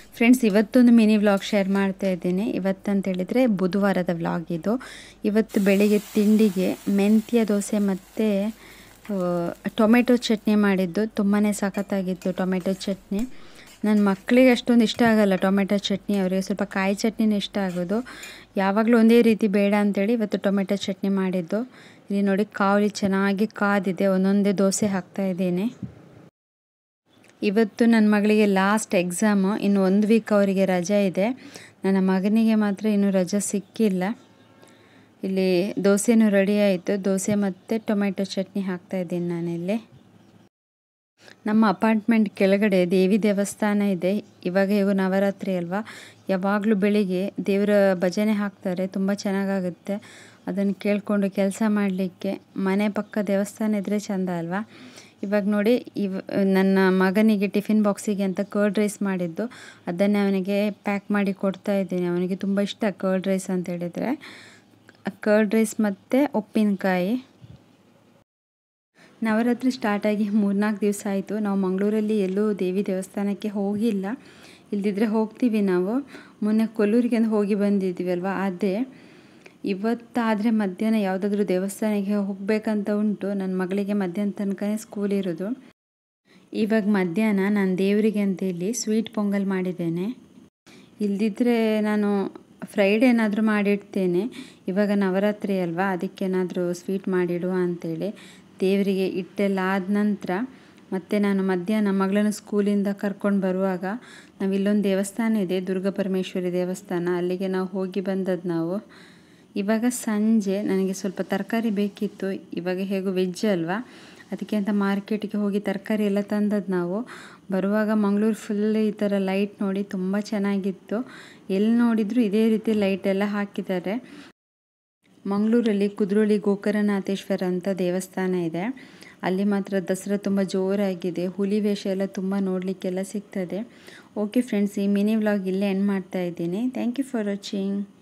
friends ಇವತ್ತೊಂದು mini vlog share ಮಾಡ್ತಾ ಇದ್ದೀನಿ ಇವತ್ತಂತ ಹೇಳಿದರೆ ಬುಧವಾರದ ವ್ಲಾಗ್ ಇದು ಇವತ್ತು ಬೆಳಿಗ್ಗೆ ತಿಂಡಿಗೆ ಮೆಂತ್ಯ ದೋಸೆ ಮತ್ತು ಟೊಮೆಟೊ ಚಟ್ನಿ ಮಾಡಿದ್ದು ತುಂಬಾ ಸಖತ್ತಾಗಿತ್ತು ಟೊಮೆಟೊ ಚಟ್ನಿ ನನ್ನ ಮಕ್ಕಳಿಗೆ ಅಷ್ಟೊಂದು ಇಷ್ಟ ಆಗಲ್ಲ ಟೊಮೆಟೊ ಚಟ್ನಿ ಅವರಿಗೆ ಸ್ವಲ್ಪ ಕಾಯಿ ಚಟ್ನಿನೇ ಇಷ್ಟ ಆಗೋದು ಯಾವಾಗಲೂ ಒಂದೇ ರೀತಿ ಬೇಡ ಅಂತೇಳಿ ಇವತ್ತು ಟೊಮೆಟೊ ಚಟ್ನಿ ಮಾಡಿದ್ದು ಇಲ್ಲಿ ನೋಡಿ ಕಾವಲಿ ಚೆನ್ನಾಗಿ ಕಾದಿದೆ ಒಂದೊಂದೇ ದೋಸೆ ಹಾಕ್ತಾ ಇದ್ದೀನಿ ಇವತ್ತು ನನ್ನ ಮಗಳಿಗೆ ಲಾಸ್ಟ್ ಎಕ್ಸಾಮು ಇನ್ನು ಒಂದು ವೀಕ್ ಅವರಿಗೆ ರಜೆ ಇದೆ ನನ್ನ ಮಗನಿಗೆ ಮಾತ್ರ ಇನ್ನೂ ರಜೆ ಸಿಕ್ಕಿಲ್ಲ ಇಲ್ಲಿ ದೋಸೆನೂ ರೆಡಿ ಆಯಿತು ದೋಸೆ ಮತ್ತು ಟೊಮೆಟೊ ಚಟ್ನಿ ಹಾಕ್ತಾ ಇದ್ದೀನಿ ನಾನಿಲ್ಲಿ ನಮ್ಮ ಅಪಾರ್ಟ್ಮೆಂಟ್ ಕೆಳಗಡೆ ದೇವಿ ದೇವಸ್ಥಾನ ಇದೆ ಇವಾಗ ಹೇಗೂ ನವರಾತ್ರಿ ಅಲ್ವಾ ಯಾವಾಗಲೂ ಬೆಳಿಗ್ಗೆ ದೇವರ ಭಜನೆ ಹಾಕ್ತಾರೆ ತುಂಬ ಚೆನ್ನಾಗಾಗುತ್ತೆ ಅದನ್ನು ಕೇಳಿಕೊಂಡು ಕೆಲಸ ಮಾಡಲಿಕ್ಕೆ ಮನೆ ಪಕ್ಕ ದೇವಸ್ಥಾನ ಇದ್ದರೆ ಚೆಂದ ಅಲ್ವಾ ಇವಾಗ ನೋಡಿ ಇವ ನನ್ನ ಮಗನಿಗೆ ಟಿಫಿನ್ ಬಾಕ್ಸಿಗೆ ಅಂತ ಕರ್ಡ್ ರೈಸ್ ಮಾಡಿದ್ದು ಅದನ್ನೇ ಅವನಿಗೆ ಪ್ಯಾಕ್ ಮಾಡಿ ಕೊಡ್ತಾ ಇದ್ದೀನಿ ಅವನಿಗೆ ತುಂಬ ಇಷ್ಟ ಕರ್ಡ್ ರೈಸ್ ಅಂತ ಹೇಳಿದರೆ ಕರ್ಡ್ ರೈಸ್ ಮತ್ತು ಉಪ್ಪಿನಕಾಯಿ ನವರಾತ್ರಿ ಸ್ಟಾರ್ಟಾಗಿ ಮೂರ್ನಾಲ್ಕು ದಿವಸ ಆಯಿತು ನಾವು ಮಂಗಳೂರಲ್ಲಿ ಎಲ್ಲೂ ದೇವಿ ದೇವಸ್ಥಾನಕ್ಕೆ ಹೋಗಿಲ್ಲ ಇಲ್ದಿದ್ರೆ ಹೋಗ್ತೀವಿ ನಾವು ಮೊನ್ನೆ ಕೊಲ್ಲೂರಿಗೆ ಅಂತ ಹೋಗಿ ಬಂದಿದ್ವಿ ಅಲ್ವಾ ಅದೇ ಇವತ್ತಾದರೆ ಮಧ್ಯಾಹ್ನ ಯಾವುದಾದ್ರೂ ದೇವಸ್ಥಾನಕ್ಕೆ ಹೋಗಬೇಕಂತ ಉಂಟು ನನ್ನ ಮಗಳಿಗೆ ಮಧ್ಯಾಹ್ನ ತನಕ ಸ್ಕೂಲ್ ಇರೋದು ಇವಾಗ ಮಧ್ಯಾಹ್ನ ನಾನು ದೇವರಿಗೆ ಅಂತ ಇಲ್ಲಿ ಸ್ವೀಟ್ ಪೊಂಗಲ್ ಮಾಡಿದ್ದೇನೆ ಇಲ್ದಿದ್ರೆ ನಾನು ಫ್ರೈಡ್ ಏನಾದರೂ ಮಾಡಿಡ್ತೇನೆ ಇವಾಗ ನವರಾತ್ರಿ ಅಲ್ವಾ ಅದಕ್ಕೇನಾದರೂ ಸ್ವೀಟ್ ಮಾಡಿಡುವ ಅಂತೇಳಿ ದೇವರಿಗೆ ಇಟ್ಟೆಲ್ಲ ಆದ ನಂತರ ಮತ್ತು ನಾನು ಮಧ್ಯಾಹ್ನ ಮಗಳನ್ನು ಸ್ಕೂಲಿಂದ ಕರ್ಕೊಂಡು ಬರುವಾಗ ನಾವು ಇಲ್ಲೊಂದು ದೇವಸ್ಥಾನ ಇದೆ ದುರ್ಗಾ ಪರಮೇಶ್ವರಿ ದೇವಸ್ಥಾನ ಅಲ್ಲಿಗೆ ನಾವು ಹೋಗಿ ಬಂದದ್ದು ನಾವು ಇವಾಗ ಸಂಜೆ ನನಗೆ ಸ್ವಲ್ಪ ತರಕಾರಿ ಬೇಕಿತ್ತು ಇವಾಗ ಹೇಗೂ ವೆಜ್ ಅಲ್ವಾ ಅದಕ್ಕೆ ಅಂತ ಮಾರ್ಕೆಟಿಗೆ ಹೋಗಿ ತರಕಾರಿ ಎಲ್ಲ ತಂದದ್ದು ನಾವು ಬರುವಾಗ ಮಂಗಳೂರು ಫುಲ್ ಈ ಥರ ಲೈಟ್ ನೋಡಿ ತುಂಬ ಚೆನ್ನಾಗಿತ್ತು ಎಲ್ಲಿ ನೋಡಿದರೂ ಇದೇ ರೀತಿ ಲೈಟ್ ಎಲ್ಲ ಹಾಕಿದ್ದಾರೆ ಮಂಗಳೂರಲ್ಲಿ ಕುದ್ರೋಳಿ ಗೋಕರ್ಣನಾಥೇಶ್ವರ ಅಂತ ದೇವಸ್ಥಾನ ಇದೆ ಅಲ್ಲಿ ಮಾತ್ರ ದಸರಾ ತುಂಬ ಜೋರಾಗಿದೆ ಹುಲಿ ವೇಷ ಎಲ್ಲ ತುಂಬ ನೋಡಲಿಕ್ಕೆಲ್ಲ ಸಿಗ್ತದೆ ಓಕೆ ಫ್ರೆಂಡ್ಸ್ ಈ ಮಿನಿ ವ್ಲಾಗ್ ಇಲ್ಲೇ ಎಂಡ್ ಮಾಡ್ತಾ ಇದ್ದೀನಿ ಥ್ಯಾಂಕ್ ಯು ಫಾರ್ ವಾಚಿಂಗ್